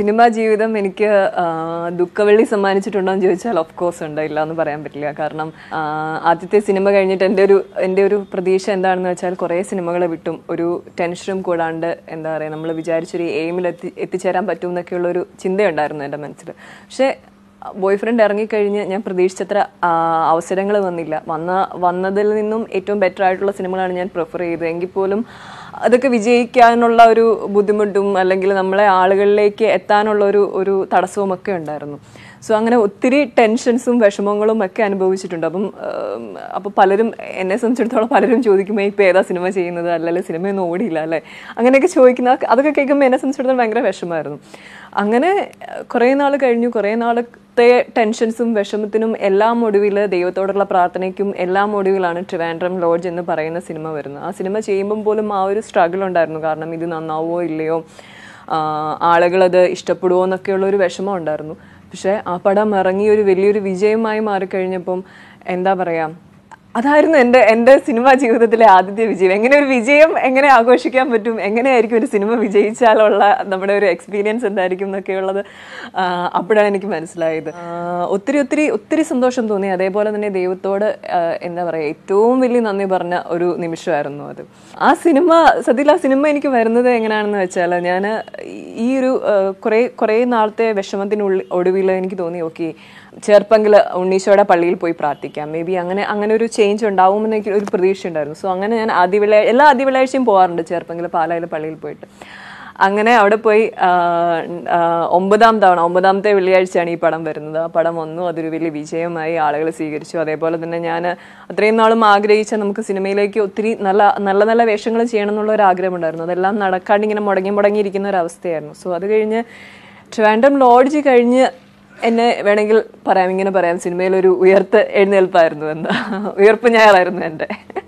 cinema ജീവിതം എനിക്ക് ആ, ദുഃഖവെള്ളി സമ്മാനിച്ചിട്ടുണ്ടോ എന്ന് ചോദിച്ചാൽ ഓഫ് കോഴ്സ് ഉണ്ട് ഇല്ല എന്ന് പറയാൻ പറ്റില്ല കാരണം ആ, ആദ്യത്തെ സിനിമ കഴിഞ്ഞിട്ട് എൻ്റെ ഒരു എൻ്റെ ഒരു പ്രതീക്ഷ എന്താണെന്ന് വെച്ചാൽ കുറേ സിനിമകളെ വിട്ടും ഒരു ടെൻഷനും കൂടാണ്ട് എന്താ പറയുക നമ്മൾ വിചാരിച്ചൊരു എയിമിൽ എത്തി എത്തിച്ചേരാൻ പറ്റും എന്നൊക്കെയുള്ള ഒരു ചിന്തയുണ്ടായിരുന്നു എൻ്റെ മനസ്സിൽ പക്ഷേ ബോയ് ഫ്രണ്ട് ഇറങ്ങിക്കഴിഞ്ഞ് ഞാൻ പ്രതീക്ഷിച്ചത്ര അവസരങ്ങൾ വന്നില്ല വന്ന വന്നതിൽ നിന്നും ഏറ്റവും ബെറ്റർ ആയിട്ടുള്ള സിനിമകളാണ് ഞാൻ പ്രിഫർ ചെയ്തത് എങ്കിൽ പോലും അതൊക്കെ വിജയിക്കാനുള്ള ഒരു ബുദ്ധിമുട്ടും അല്ലെങ്കിൽ നമ്മളെ ആളുകളിലേക്ക് എത്താനുള്ള ഒരു ഒരു തടസ്സവും ഒക്കെ ഉണ്ടായിരുന്നു സോ അങ്ങനെ ഒത്തിരി ടെൻഷൻസും വിഷമങ്ങളും ഒക്കെ അനുഭവിച്ചിട്ടുണ്ട് അപ്പം ഉം, അപ്പോൾ പലരും എന്നെ സംബന്ധിച്ചിടത്തോളം പലരും ചോദിക്കുമ്പോൾ ഇപ്പോൾ ഏതാ സിനിമ ചെയ്യുന്നത് അല്ലെങ്കിൽ സിനിമയൊന്നും ഓടിയില്ല അല്ലേ അങ്ങനെയൊക്കെ ചോദിക്കുന്ന അതൊക്കെ കേൾക്കുമ്പോൾ എന്നെ സംബന്ധിച്ചിടത്തോളം ഭയങ്കര വിഷമമായിരുന്നു അങ്ങനെ കുറേ നാൾ കഴിഞ്ഞു കുറേ നാളത്തെ ടെൻഷൻസും വിഷമത്തിനും എല്ലാം ഒടുവിൽ ദൈവത്തോടുള്ള പ്രാർത്ഥനയ്ക്കും എല്ലാം ഒടുവിലാണ് ട്രിവാൻഡ്രം ലോഡ്ജ് എന്ന് പറയുന്ന സിനിമ വരുന്നത് ആ സിനിമ ചെയ്യുമ്പം പോലും ആ ഒരു സ്ട്രഗിൾ ഉണ്ടായിരുന്നു കാരണം ഇത് നന്നാവോ ഇല്ലയോ ആ, ആളുകളത് ഇഷ്ടപ്പെടുമോ എന്നൊക്കെയുള്ള ഒരു വിഷമം ഉണ്ടായിരുന്നു പക്ഷേ ആ പടം ഇറങ്ങി ഒരു വലിയൊരു വിജയമായി മാറിക്കഴിഞ്ഞപ്പം എന്താ പറയുക അതായിരുന്നു എൻ്റെ എൻ്റെ സിനിമാ ജീവിതത്തിലെ ആദ്യത്തെ വിജയം എങ്ങനെ ഒരു വിജയം എങ്ങനെ ആഘോഷിക്കാൻ പറ്റും എങ്ങനെയായിരിക്കും ഒരു സിനിമ വിജയിച്ചാലുള്ള നമ്മുടെ ഒരു എക്സ്പീരിയൻസ് എന്തായിരിക്കും എന്നൊക്കെയുള്ളത് ആ, അപ്പോഴാണ് എനിക്ക് മനസ്സിലായത് ആ, ഒത്തിരി ഒത്തിരി ഒത്തിരി സന്തോഷം തോന്നി അതേപോലെ തന്നെ ദൈവത്തോട് ആ, എന്താ പറയുക ഏറ്റവും വലിയ നന്ദി പറഞ്ഞ ഒരു നിമിഷമായിരുന്നു അത് ആ സിനിമ സത്യത്തിൽ ആ സിനിമ എനിക്ക് വരുന്നത് എങ്ങനെയാണെന്ന് വെച്ചാൽ ഞാൻ ഈ ഒരു ആ, കുറേ കുറേ നാളത്തെ വിഷമത്തിനുള്ളിൽ ഒടുവിൽ എനിക്ക് തോന്നി ഓക്കെ ചെറുപ്പങ്കിൽ ഉണ്ണീശോയുടെ പള്ളിയിൽ പോയി പ്രാർത്ഥിക്കാം മേ ബി അങ്ങനെ അങ്ങനെ ഒരു ചേഞ്ച് ഉണ്ടാവുമെന്ന് എനിക്ക് ഒരു പ്രതീക്ഷ ഉണ്ടായിരുന്നു സോ അങ്ങനെ ഞാൻ ആദ്യ വെള്ളിയാഴ്ച എല്ലാ ആദ്യ വെള്ളിയാഴ്ചയും പോകാറുണ്ട് ചെറുപ്പങ്കിൽ പാലായിലെ പള്ളിയിൽ പോയിട്ട് അങ്ങനെ അവിടെ പോയി ആ, ആ, ഒമ്പതാം തവണ ഒമ്പതാമത്തെ വെള്ളിയാഴ്ചയാണ് ഈ പടം വരുന്നത് ആ പടം വന്നു അതൊരു വലിയ വിജയമായി ആളുകൾ സ്വീകരിച്ചു അതേപോലെ തന്നെ ഞാൻ അത്രയും നാളും ആഗ്രഹിച്ച നമുക്ക് സിനിമയിലേക്ക് ഒത്തിരി നല്ല നല്ല നല്ല വേഷങ്ങൾ ചെയ്യണം എന്നുള്ള ഒരു ആഗ്രഹം ഉണ്ടായിരുന്നു അതെല്ലാം നടക്കാണ്ട് ഇങ്ങനെ മുടങ്ങി മുടങ്ങിയിരിക്കുന്ന ഒരു അവസ്ഥയായിരുന്നു സോ അത് കഴിഞ്ഞ് ട്രിവാൻഡ്രം ലോഡ്ജ് കഴിഞ്ഞ് എന്നെ വേണമെങ്കിൽ പറയാം ഇങ്ങനെ പറയാം സിനിമയിലൊരു ഉയർത്ത് എഴുന്നേൽപ്പായിരുന്നു എന്താ ഉയർപ്പ് ഞായറായിരുന്നു എൻ്റെ